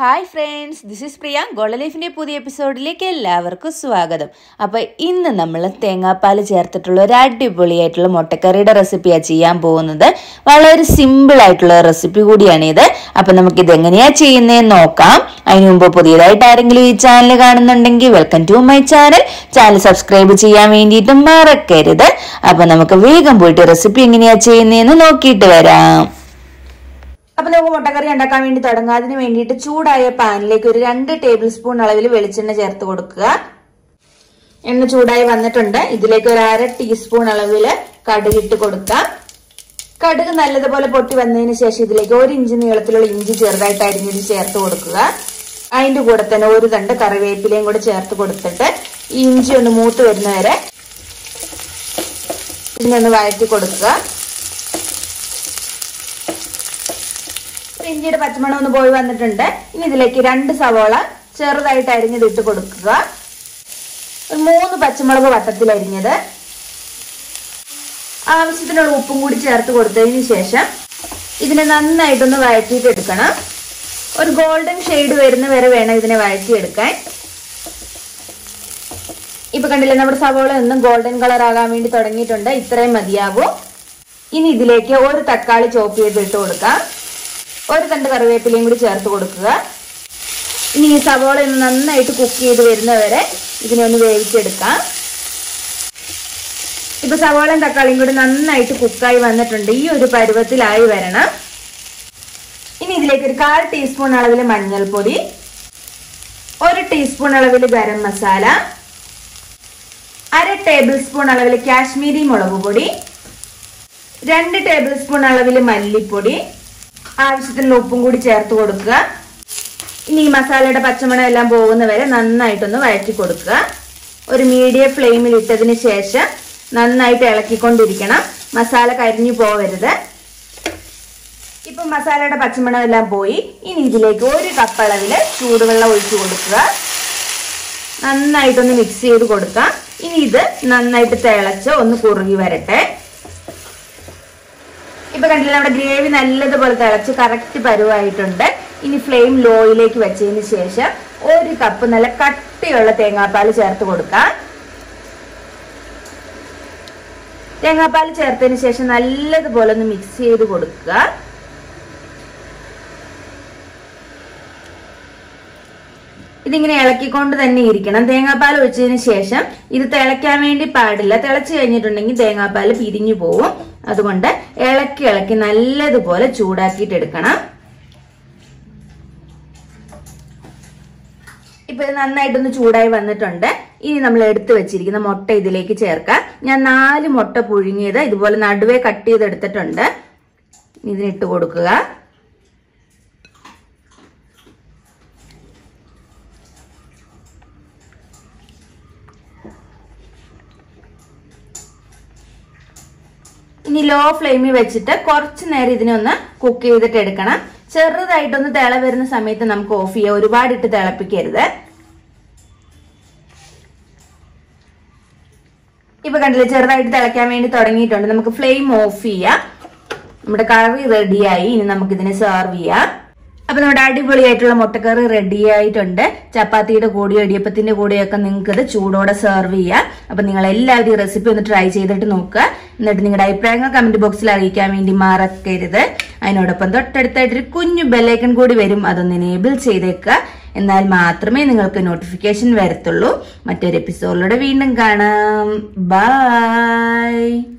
hi friends this is Priya Gola ലൈഫിൻ്റെ പുതിയ എപ്പിസോഡിലേക്ക് എല്ലാവർക്കും സ്വാഗതം അപ്പോൾ ഇന്ന് നമ്മൾ തേങ്ങാപ്പാൽ ചേർത്തിട്ടുള്ള ഒരു അടിപൊളിയായിട്ടുള്ള മുട്ടക്കറിയുടെ റെസിപ്പിയാണ് ചെയ്യാൻ പോകുന്നത് വളരെ സിമ്പിൾ ആയിട്ടുള്ള റെസിപ്പി കൂടിയാണിത് അപ്പോൾ നമുക്കിത് എങ്ങനെയാണ് ചെയ്യുന്നതെന്ന് നോക്കാം അതിനു മുമ്പ് പുതിയതായിട്ട് ആരെങ്കിലും ഈ ചാനൽ കാണുന്നുണ്ടെങ്കിൽ welcome to my channel channel subscribe ചെയ്യാൻ വേണ്ടിയിട്ട് മറക്കരുത് അപ്പോൾ നമുക്ക് വേഗം പോയിട്ട് റെസിപ്പി എങ്ങനെയാണ് ചെയ്യുന്നതെന്ന് നോക്കിയിട്ട് വരാം അപ്പൊ നമുക്ക് മുട്ടക്കറി ഉണ്ടാക്കാൻ വേണ്ടി തുടങ്ങാം അതിന് വേണ്ടിയിട്ട് ചൂടായ പാനിലേക്ക് ഒരു രണ്ട് ടേബിൾ സ്പൂൺ അളവിൽ വെളിച്ചെണ്ണ ചേർത്ത് കൊടുക്കുക എണ്ണ ചൂടായി വന്നിട്ടുണ്ട് ഇതിലേക്ക് ഒരു അര ടീസ്പൂൺ അളവിൽ കടുക് ഇട്ട് കൊടുക്കുക കടുക് നല്ലതുപോലെ പൊട്ടി വന്നതിന് ശേഷം ഇതിലേക്ക് ഒരു ഇഞ്ച് നീളത്തിലുള്ള ഇഞ്ചി ചെറുതായിട്ട് അരിഞ്ഞത് ചേർത്ത് കൊടുക്കുക അതിന്റെ കൂടെ തന്നെ ഒരു തണ്ട് കറിവേപ്പിലയും കൂടെ ചേർത്ത് കൊടുത്തിട്ട് ഈ ഇഞ്ചി ഒന്ന് മൂത്ത് വരുന്നവരെ ഇതിനൊന്ന് വഴറ്റി കൊടുക്കുക ഇഞ്ചിയുടെ പച്ചമണം ഒന്ന് പോയി വന്നിട്ടുണ്ട് ഇനി ഇതിലേക്ക് രണ്ട് സവോള ചെറുതായിട്ട് അരിഞ്ഞത് ഇട്ട് കൊടുക്കുക ഒരു മൂന്ന് പച്ചമുളക് വട്ടത്തിൽ അരിഞ്ഞത് ആവശ്യത്തിനുള്ള ഉപ്പും കൂടി ചേർത്ത് കൊടുത്തതിന് ശേഷം ഇതിനെ നന്നായിട്ടൊന്ന് വഴറ്റിയിട്ട് എടുക്കണം ഒരു ഗോൾഡൻ ഷെയ്ഡ് വരുന്ന വരെ വേണം ഇതിനെ വഴറ്റിയെടുക്കാൻ ഇപ്പൊ കണ്ടില്ലേ നമ്മുടെ സവോള ഒന്നും ഗോൾഡൻ കളർ ആകാൻ വേണ്ടി തുടങ്ങിയിട്ടുണ്ട് ഇത്രയും മതിയാവും ഇനി ഇതിലേക്ക് ഒരു തക്കാളി ചോപ്പ് ചെയ്ത് ഇട്ട് കൊടുക്കാം ഒരു തണ്ട് കറിവേപ്പിലയും കൂടി ചേർത്ത് കൊടുക്കുക ഇനി ഈ സവോള ഒന്ന് നന്നായിട്ട് കുക്ക് ചെയ്ത് വരുന്നവരെ ഇതിനെ ഒന്ന് വേവിച്ചെടുക്കാം ഇപ്പൊ സവോളയും തക്കാളിയും കൂടി നന്നായിട്ട് കുക്കായി വന്നിട്ടുണ്ട് ഈ ഒരു പരുവത്തിലായി വരണം ഇനി ഇതിലേക്ക് ഒരു കാൽ ടീസ്പൂൺ അളവിൽ മഞ്ഞൾപ്പൊടി ഒരു ടീസ്പൂൺ അളവിൽ ഗരം മസാല അര ടേബിൾ സ്പൂൺ അളവിൽ കാശ്മീരി മുളക് പൊടി രണ്ട് ടേബിൾ സ്പൂൺ അളവിൽ മല്ലിപ്പൊടി ആവശ്യത്തിനുള്ള ഉപ്പും കൂടി ചേർത്ത് കൊടുക്കുക ഇനി ഈ മസാലയുടെ പച്ചമണം എല്ലാം പോകുന്നവരെ നന്നായിട്ടൊന്ന് വഴറ്റി കൊടുക്കുക ഒരു മീഡിയം ഫ്ലെയിമിൽ ഇട്ടതിന് ശേഷം നന്നായിട്ട് ഇളക്കിക്കൊണ്ടിരിക്കണം മസാല കരിഞ്ഞു പോവരുത് ഇപ്പൊ മസാലയുടെ പച്ചമണം എല്ലാം പോയി ഇനി ഇതിലേക്ക് ഒരു കപ്പ് അളവില് ചൂടുവെള്ളം ഒഴിച്ചു കൊടുക്കുക നന്നായിട്ടൊന്ന് മിക്സ് ചെയ്ത് കൊടുക്കാം ഇനി ഇത് നന്നായിട്ട് തിളച്ച് ഒന്ന് കുറുകി വരട്ടെ ഇപ്പൊ കണ്ടില്ല നമ്മുടെ ഗ്രേവി നല്ലതുപോലെ തിളച്ച് കറക്റ്റ് പരുവായിട്ടുണ്ട് ഇനി ഫ്ലെയിം ലോയിലേക്ക് വെച്ചതിന് ശേഷം ഒരു കപ്പ് നല്ല കട്ടിയുള്ള തേങ്ങാപ്പാൽ ചേർത്ത് കൊടുക്കാം തേങ്ങാപ്പാൽ ചേർത്തതിന് ശേഷം നല്ലതുപോലെ ഒന്ന് മിക്സ് ചെയ്ത് കൊടുക്കുക ഇതിങ്ങനെ ഇളക്കിക്കൊണ്ട് തന്നെ ഇരിക്കണം തേങ്ങാപ്പാൽ ഒഴിച്ചതിന് ശേഷം ഇത് തിളയ്ക്കാൻ വേണ്ടി പാടില്ല തിളച്ച് കഴിഞ്ഞിട്ടുണ്ടെങ്കിൽ തേങ്ങാപ്പാൽ പിരിഞ്ഞു പോവും അതുകൊണ്ട് ഇളക്കി ഇളക്കി നല്ലതുപോലെ ചൂടാക്കിയിട്ട് എടുക്കണം ഇപ്പൊ ഇത് നന്നായിട്ടൊന്ന് ചൂടായി വന്നിട്ടുണ്ട് ഇനി നമ്മൾ എടുത്തു വെച്ചിരിക്കുന്ന മുട്ട ഇതിലേക്ക് ചേർക്കാം ഞാൻ നാല് മുട്ട പുഴുങ്ങിയത് ഇതുപോലെ നടുവേ കട്ട് ചെയ്ത് എടുത്തിട്ടുണ്ട് ഇതിനിട്ട് കൊടുക്കുക ഇനി ലോ ഫ്ലെയിമിൽ വെച്ചിട്ട് കുറച്ച് നേരം ഇതിനെ ഒന്ന് കുക്ക് ചെയ്തിട്ട് എടുക്കണം ചെറുതായിട്ടൊന്ന് തിള വരുന്ന സമയത്ത് നമുക്ക് ഓഫ് ചെയ്യാം ഒരുപാട് ഇട്ട് തിളപ്പിക്കരുത് ഇപ്പൊ കണ്ടില്ലേ ചെറുതായിട്ട് തിളയ്ക്കാൻ വേണ്ടി തുടങ്ങിയിട്ടുണ്ട് നമുക്ക് ഫ്ലെയിം ഓഫ് ചെയ്യാം നമ്മുടെ കറി റെഡിയായി ഇനി നമുക്ക് ഇതിനെ സെർവ് ചെയ്യാം അപ്പൊ നമ്മുടെ അടിപൊളിയായിട്ടുള്ള മുട്ടക്കറി റെഡി ആയിട്ടുണ്ട് ചപ്പാത്തിയുടെ കൂടെയോ ഇടിയപ്പത്തിന്റെ കൂടെയോ ഒക്കെ നിങ്ങൾക്ക് ഇത് ചൂടോടെ സെർവ് ചെയ്യാം അപ്പൊ നിങ്ങൾ എല്ലാവരും ഈ റെസിപ്പി ഒന്ന് ട്രൈ ചെയ്തിട്ട് നോക്കുക എന്നിട്ട് നിങ്ങളുടെ അഭിപ്രായങ്ങൾ കമന്റ് ബോക്സിൽ അറിയിക്കാൻ വേണ്ടി മറക്കരുത് അതിനോടൊപ്പം തൊട്ടടുത്തായിട്ടൊരു കുഞ്ഞു ബെല്ലൈക്കൺ കൂടി വരും അതൊന്ന് എനേബിൾ ചെയ്തേക്കുക എന്നാൽ മാത്രമേ നിങ്ങൾക്ക് നോട്ടിഫിക്കേഷൻ വരത്തുള്ളൂ മറ്റൊരു എപ്പിസോഡിലൂടെ വീണ്ടും കാണാം ബൈ